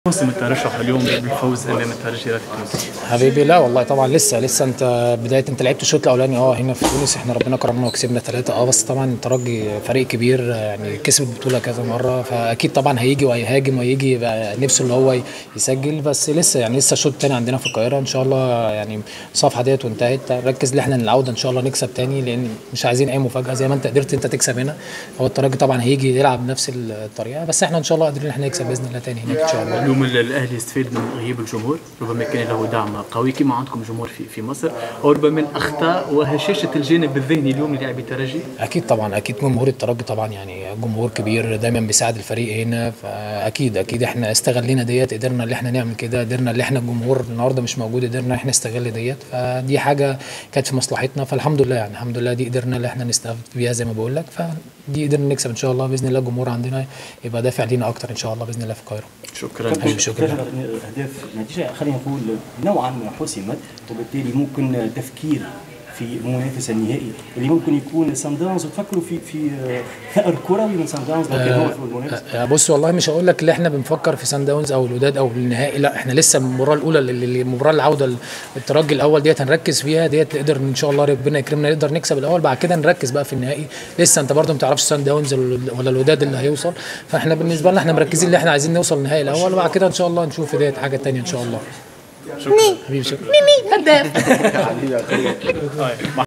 موسم الترشح اليوم بالفوز امام الترجي رافد تونس حبيبي لا والله طبعا لسه لسه انت بدايه انت لعبت الشوط الاولاني اه هنا في تونس احنا ربنا كرمنا وكسبنا ثلاثه اه بس طبعا الترجي فريق كبير يعني كسب البطوله كذا مره فاكيد طبعا هيجي وهيهاجم ويجي يبقى نفسه اللي هو يسجل بس لسه يعني لسه الشوط الثاني عندنا في القاهره ان شاء الله يعني الصفحه ديت وانتهت ركز ان احنا العوده ان شاء الله نكسب تاني لان مش عايزين اي مفاجاه زي ما انت قدرت انت تكسب هنا هو الترجي طبعا هيجي يلعب بنفس الطريقه بس احنا ان شاء الله قادرين ان احنا نكسب باذن الله تاني هناك ان شاء الله اليوم الاهلي يستفيد من غياب الجمهور ربما كان له دعم قوي كما عندكم جمهور في في مصر او ربما من اخطاء وهشاشه الجانب الذهني اليوم للاعبي الترجي اكيد طبعا اكيد جمهور الترجي طبعا يعني جمهور كبير دايما بيساعد الفريق هنا فاكيد اكيد احنا استغلينا ديت قدرنا ان احنا نعمل كده قدرنا ان احنا الجمهور النهارده مش موجود قدرنا ان احنا نستغل ديت فدي حاجه كانت في مصلحتنا فالحمد لله يعني الحمد لله دي قدرنا ان احنا نستفيد بيها زي ما بقول لك فدي قدرنا نكسب ان شاء الله باذن الله الجمهور عندنا يبقى دافع لينا اكتر ان شاء الله باذن الله في القاهره شكرا حبيبي شكرا اهداف نتيجه خلينا نقول نوعا ما حسمت وبالتالي ممكن تفكير في المنافسه النهائي اللي ممكن يكون سان داونز وتفكروا في في ثأر كروي من سان داونز لو كان هو في المنافسه آه بص والله مش هقول لك اللي احنا بنفكر في سان داونز او الوداد او النهائي لا احنا لسه المباراه الاولى اللي المباراه العوده الترجي الاول ديت هنركز فيها ديت نقدر ان شاء الله ربنا يكرمنا نقدر نكسب الاول بعد كده نركز بقى في النهائي لسه انت برضه ما تعرفش سان داونز ولا الوداد اللي هيوصل فاحنا بالنسبه لنا احنا مركزين اللي احنا عايزين نوصل النهائي الاول وبعد كده ان شاء الله نشوف ديت حاجه ثانيه ان شاء الله شكرا حبيبي شكرا